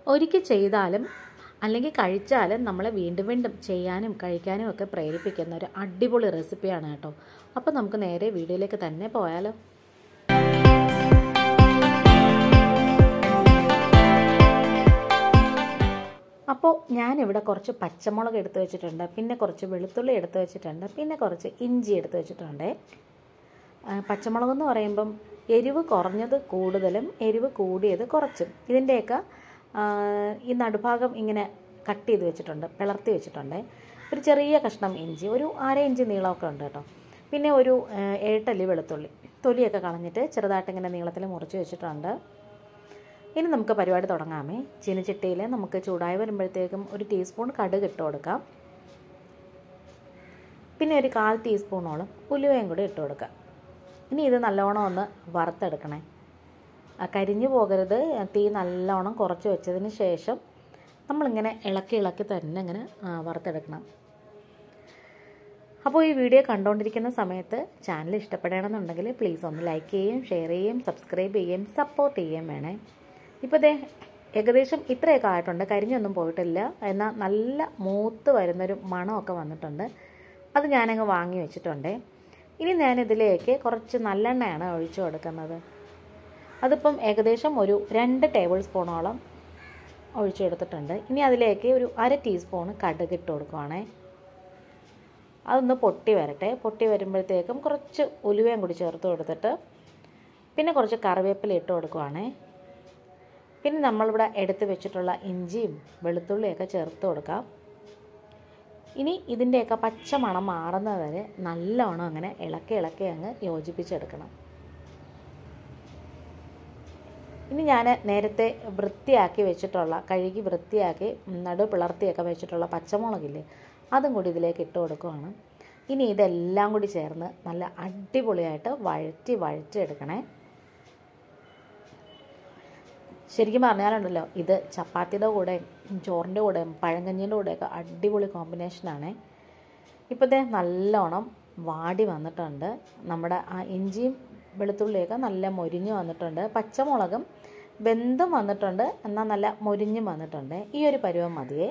ഒരിക്കൽ ചെയ്താലും അല്ലെങ്കിൽ കഴിച്ചാലും നമ്മളെ വീണ്ടും വീണ്ടും ചെയ്യാനും കഴിക്കാനും ഒക്കെ പ്രേരിപ്പിക്കുന്ന ഒരു അടിപൊളി റെസിപ്പിയാണ് കേട്ടോ അപ്പോൾ നമുക്ക് നേരെ വീഡിയോയിലേക്ക് തന്നെ പോയാലോ അപ്പോൾ ഞാനിവിടെ കുറച്ച് പച്ചമുളക് എടുത്ത് വെച്ചിട്ടുണ്ട് പിന്നെ കുറച്ച് വെളുത്തുള്ളി എടുത്ത് വെച്ചിട്ടുണ്ട് പിന്നെ കുറച്ച് ഇഞ്ചി എടുത്ത് വെച്ചിട്ടുണ്ട് പച്ചമുളക് എന്ന് പറയുമ്പം എരിവ് കുറഞ്ഞത് കൂടുതലും എരിവ് കൂടിയത് കുറച്ചും ഇതിൻ്റെയൊക്കെ ഈ നടുഭാഗം ഇങ്ങനെ കട്ട് ചെയ്ത് വെച്ചിട്ടുണ്ട് പിളർത്തി വെച്ചിട്ടുണ്ട് ഒരു ചെറിയ കഷ്ണം ഇഞ്ചി ഒരു അര ഇഞ്ച് നീളമൊക്കെ ഉണ്ട് കേട്ടോ പിന്നെ ഒരു ഏട്ടല്ലി വെളുത്തുള്ളി തൊലിയൊക്കെ കളഞ്ഞിട്ട് ചെറുതായിട്ട് ഇങ്ങനെ നീളത്തിൽ മുറിച്ച് വെച്ചിട്ടുണ്ട് ഇനി നമുക്ക് പരിപാടി തുടങ്ങാമേ ചീനച്ചട്ടിയിൽ നമുക്ക് ചൂടായി വരുമ്പോഴത്തേക്കും ഒരു ടീസ്പൂൺ കടുക് ഇട്ട് കൊടുക്കാം പിന്നെ ഒരു കാൽ ടീസ്പൂണോളം ഉലുവയും കൂടി ഇട്ട് കൊടുക്കാം ഇനി ഇത് നല്ലോണം ഒന്ന് വറുത്തെടുക്കണേ കരിഞ്ഞു പോകരുത് തീ നല്ലോണം കുറച്ച് വെച്ചതിന് ശേഷം നമ്മളിങ്ങനെ ഇളക്കി ഇളക്കി തന്നെ ഇങ്ങനെ വറുത്തെടുക്കണം അപ്പോൾ ഈ വീഡിയോ കണ്ടുകൊണ്ടിരിക്കുന്ന സമയത്ത് ചാനൽ ഇഷ്ടപ്പെടണമെന്നുണ്ടെങ്കിൽ പ്ലീസ് ഒന്ന് ലൈക്ക് ചെയ്യുകയും ഷെയർ ചെയ്യുകയും സബ്സ്ക്രൈബ് ചെയ്യുകയും സപ്പോർട്ട് ചെയ്യുകയും വേണേ ഇപ്പോൾ ദേ ഏകദേശം ഇത്രയൊക്കെ ആയിട്ടുണ്ട് കരിഞ്ഞൊന്നും പോയിട്ടില്ല എന്നാൽ നല്ല മൂത്ത് വരുന്നൊരു മണമൊക്കെ വന്നിട്ടുണ്ട് അത് ഞാനങ്ങ് വാങ്ങി വെച്ചിട്ടുണ്ട് ഇനി ഞാനിതിലേക്ക് കുറച്ച് നല്ലെണ്ണയാണ് ഒഴിച്ചു കൊടുക്കുന്നത് അതിപ്പം ഏകദേശം ഒരു രണ്ട് ടേബിൾ സ്പൂണോളം ഒഴിച്ചെടുത്തിട്ടുണ്ട് ഇനി അതിലേക്ക് ഒരു അര ടീസ്പൂൺ കടുക് ഇട്ട് കൊടുക്കുവാണേ അതൊന്ന് പൊട്ടി വരട്ടെ പൊട്ടി വരുമ്പോഴത്തേക്കും കുറച്ച് ഉലുവയും കൂടി ചേർത്ത് കൊടുത്തിട്ട് പിന്നെ കുറച്ച് കറിവേപ്പില ഇട്ട് കൊടുക്കുവാണേ പിന്നെ നമ്മളിവിടെ എടുത്ത് വെച്ചിട്ടുള്ള ഇഞ്ചിയും വെളുത്തുള്ളിയൊക്കെ ചേർത്ത് കൊടുക്കാം ഇനി ഇതിൻ്റെയൊക്കെ പച്ച മണം മാറുന്നത് വരെ നല്ലോണം അങ്ങനെ ഇളക്കി ഇളക്കി അങ്ങ് യോജിപ്പിച്ചെടുക്കണം ഇനി ഞാൻ നേരത്തെ വൃത്തിയാക്കി വെച്ചിട്ടുള്ള കഴുകി വൃത്തിയാക്കി നടു പിളർത്തിയൊക്കെ വെച്ചിട്ടുള്ള പച്ചമുളകില്ലേ അതും കൂടി ഇതിലേക്ക് ഇട്ട് കൊടുക്കുവാണ് ഇനി ഇതെല്ലാം കൂടി ചേർന്ന് നല്ല അടിപൊളിയായിട്ട് വഴറ്റി വഴറ്റി എടുക്കണേ ശരിക്കും പറഞ്ഞാലുണ്ടല്ലോ ഇത് ചപ്പാത്തിയുടെ കൂടെയും ചോറിൻ്റെ കൂടെയും പഴങ്കഞ്ഞിൻ്റെ കൂടെയൊക്കെ അടിപൊളി കോമ്പിനേഷനാണ് ഇപ്പോഴത്തെ നല്ലോണം വാടി വന്നിട്ടുണ്ട് നമ്മുടെ ആ ഇഞ്ചിയും വെളുത്തുള്ളിയൊക്കെ നല്ല മൊരിഞ്ഞ് വന്നിട്ടുണ്ട് പച്ചമുളകും വെന്തും വന്നിട്ടുണ്ട് എന്നാൽ നല്ല മൊരിഞ്ഞും വന്നിട്ടുണ്ട് ഈ ഒരു പരുവം മതിയേ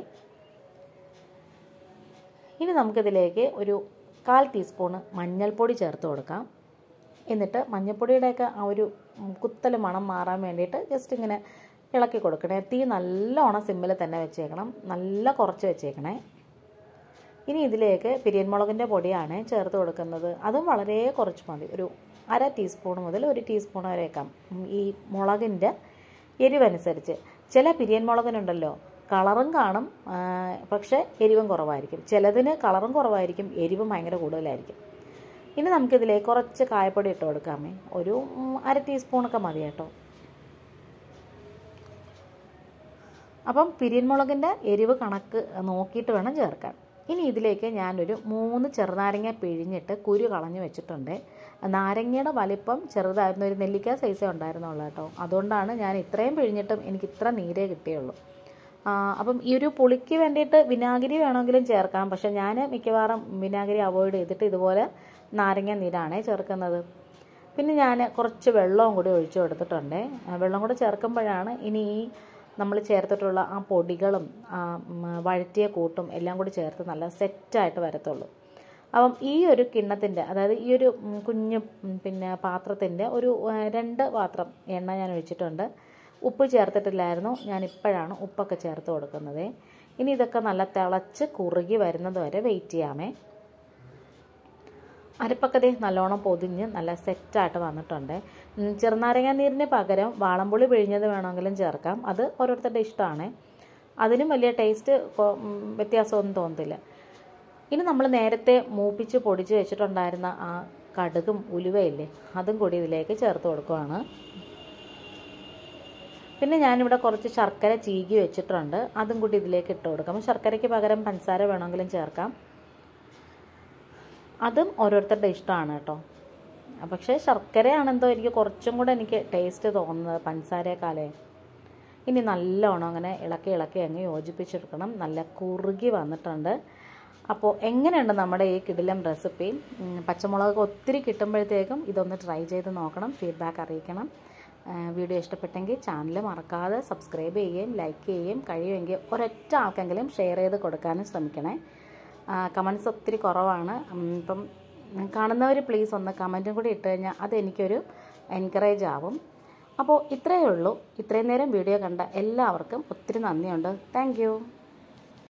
ഇനി നമുക്കിതിലേക്ക് ഒരു കാൽ ടീസ്പൂണ് മഞ്ഞൾപ്പൊടി ചേർത്ത് കൊടുക്കാം എന്നിട്ട് മഞ്ഞൾപ്പൊടിയുടെയൊക്കെ ആ ഒരു കുത്തൽ മണം മാറാൻ വേണ്ടിയിട്ട് ജസ്റ്റ് ഇങ്ങനെ ഇളക്കി കൊടുക്കണേ തീ നല്ലോണം സിമ്മിൽ തന്നെ വെച്ചേക്കണം നല്ല കുറച്ച് വെച്ചേക്കണേ ഇനി ഇതിലേക്ക് പിരിയൻ മുളകിൻ്റെ പൊടിയാണ് ചേർത്ത് കൊടുക്കുന്നത് അതും വളരെ കുറച്ച് മതി ഒരു അര ടീസ്പൂൺ മുതൽ ഒരു ടീസ്പൂൺ വരെയൊക്കാം ഈ മുളകിൻ്റെ എരിവനുസരിച്ച് ചില പിരിയൻ മുളകിനുണ്ടല്ലോ കളറും കാണും പക്ഷേ എരിവും കുറവായിരിക്കും ചിലതിന് കളറും കുറവായിരിക്കും എരിവും ഭയങ്കര കൂടുതലായിരിക്കും ഇനി നമുക്കിതിലേക്ക് കുറച്ച് കായപ്പൊടി ഇട്ട് കൊടുക്കാമേ ഒരു അര ടീസ്പൂണൊക്കെ മതി കേട്ടോ അപ്പം പിരിയൻമുളകിൻ്റെ എരിവ് കണക്ക് നോക്കിയിട്ട് വേണം ചേർക്കാൻ ഇനി ഇതിലേക്ക് ഞാനൊരു മൂന്ന് ചെറുനാരങ്ങ പിഴിഞ്ഞിട്ട് കുരു കളഞ്ഞു വെച്ചിട്ടുണ്ട് നാരങ്ങയുടെ വലിപ്പം ചെറുതായിരുന്നു ഒരു നെല്ലിക്ക സൈസേ ഉണ്ടായിരുന്നുള്ളൂ കേട്ടോ അതുകൊണ്ടാണ് ഞാൻ ഇത്രയും പിഴിഞ്ഞിട്ടും എനിക്ക് ഇത്ര നീരേ കിട്ടിയുള്ളൂ അപ്പം ഈ ഒരു പുളിക്ക് വേണ്ടിയിട്ട് വിനാഗിരി വേണമെങ്കിലും ചേർക്കാം പക്ഷേ ഞാൻ മിക്കവാറും വിനാഗിരി അവോയ്ഡ് ചെയ്തിട്ട് ഇതുപോലെ നാരങ്ങ നീരാണേ ചേർക്കുന്നത് പിന്നെ ഞാൻ കുറച്ച് വെള്ളവും കൂടി ഒഴിച്ചു കൊടുത്തിട്ടുണ്ട് വെള്ളം കൂടി ചേർക്കുമ്പോഴാണ് ഇനി ഈ നമ്മൾ ചേർത്തിട്ടുള്ള ആ പൊടികളും ആ വഴറ്റിയ കൂട്ടും എല്ലാം കൂടി ചേർത്ത് നല്ല സെറ്റായിട്ട് വരത്തുള്ളൂ അപ്പം ഈ ഒരു കിണ്ണത്തിൻ്റെ അതായത് ഈ ഒരു കുഞ്ഞു പിന്നെ പാത്രത്തിൻ്റെ ഒരു രണ്ട് പാത്രം എണ്ണ ഞാൻ ഒഴിച്ചിട്ടുണ്ട് ഉപ്പ് ചേർത്തിട്ടില്ലായിരുന്നു ഞാൻ ഇപ്പോഴാണ് ഉപ്പൊക്കെ ചേർത്ത് കൊടുക്കുന്നത് ഇനി ഇതൊക്കെ നല്ല തിളച്ച് കുറുകി വരുന്നത് വരെ വെയിറ്റ് ചെയ്യാമേ അരപ്പക്കതേ നല്ലോണം പൊതിഞ്ഞ് നല്ല സെറ്റായിട്ട് വന്നിട്ടുണ്ട് ചെറുനാരങ്ങ നീരിന് പകരം വാളംപുളി പിഴിഞ്ഞത് വേണമെങ്കിലും ചേർക്കാം അത് ഓരോരുത്തരുടെ ഇഷ്ടമാണ് അതിനും വലിയ ടേസ്റ്റ് വ്യത്യാസമൊന്നും തോന്നത്തില്ല ഇനി നമ്മൾ നേരത്തെ മൂപ്പിച്ച് പൊടിച്ച് വെച്ചിട്ടുണ്ടായിരുന്ന ആ കടുകും ഉലുവയില്ലേ അതും കൂടി ഇതിലേക്ക് ചേർത്ത് കൊടുക്കുവാണ് പിന്നെ ഞാനിവിടെ കുറച്ച് ശർക്കര ചീകി വെച്ചിട്ടുണ്ട് അതും കൂടി ഇതിലേക്ക് ഇട്ട് കൊടുക്കാം ശർക്കരയ്ക്ക് പകരം പഞ്ചസാര വേണമെങ്കിലും ചേർക്കാം അതും ഓരോരുത്തരുടെ ഇഷ്ടമാണ് കേട്ടോ പക്ഷേ ശർക്കരയാണെന്തോ എനിക്ക് കുറച്ചും കൂടെ എനിക്ക് ടേസ്റ്റ് തോന്നുന്നത് പഞ്ചസാരയേക്കാളേ ഇനി നല്ലോണം അങ്ങനെ ഇളക്കി ഇളക്കി അങ്ങ് യോജിപ്പിച്ചെടുക്കണം നല്ല കുറുകി വന്നിട്ടുണ്ട് അപ്പോൾ എങ്ങനെയുണ്ട് നമ്മുടെ ഈ കിടിലം റെസിപ്പി പച്ചമുളക് ഒത്തിരി കിട്ടുമ്പോഴത്തേക്കും ഇതൊന്ന് ട്രൈ ചെയ്ത് നോക്കണം ഫീഡ്ബാക്ക് അറിയിക്കണം വീഡിയോ ഇഷ്ടപ്പെട്ടെങ്കിൽ ചാനൽ മറക്കാതെ സബ്സ്ക്രൈബ് ചെയ്യുകയും ലൈക്ക് ചെയ്യുകയും കഴിയുമെങ്കിൽ ഒരൊറ്റ ആൾക്കെങ്കിലും ഷെയർ ചെയ്ത് കൊടുക്കാനും ശ്രമിക്കണേ കമൻസ് ഒത്തിരി കുറവാണ് ഉം, ഇപ്പം കാണുന്നവർ പ്ലീസ് ഒന്ന് കമൻറ്റും കൂടി ഇട്ട് കഴിഞ്ഞാൽ അതെനിക്കൊരു എൻകറേജ് ആവും അപ്പോൾ ഇത്രയേ ഉള്ളൂ ഇത്രയും നേരം വീഡിയോ കണ്ട എല്ലാവർക്കും ഒത്തിരി നന്ദിയുണ്ട് താങ്ക്